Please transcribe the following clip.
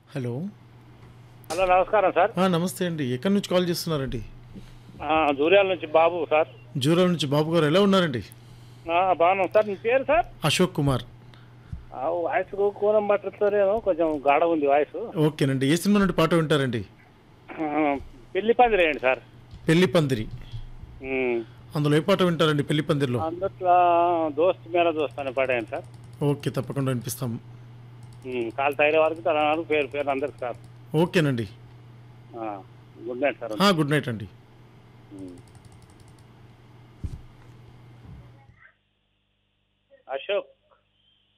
Hello hello నమస్కారం sir ఆ, నమస్తే అండి ఎక్కడి నుంచి కాల్ చేస్తున్నారండి ఆ, జూర్యాల నుంచి బాబు సార్ జూరాల నుంచి బాబు గారు ఎలా ఉన్నారండి ఆ, బాగున్నాం సార్ మీ పేరు సార్ అశోక్ కుమార్ ఆ, వాయిస్ కూనం బట్టలతోనేమో కొంచెం గాఢ ఉంది వాయిస్ ఓకేనండి ఏ సినిమా నుండి పాట వింటారండి ఆ, పెళ్లి పంది రేయండి సార్ పెళ్లి పందిరి ఉమ్. అందులో ఏ పాట వింటారండి పెళ్లి పందిరిలో అందుట్లో దోస్త్ మేర దోస్త్ అని పడాయండి సార్ ఓకే తప్పకుండా వినిపిస్తాం ఉమ్, కాలు తగిలే వరకు తన పేరు పేరు అందరికి సార్ ఓకేనండి ఆ, గుడ్ నైట్ సార్ ఆ, గుడ్ నైట్ అండి ఉమ్. అశోక్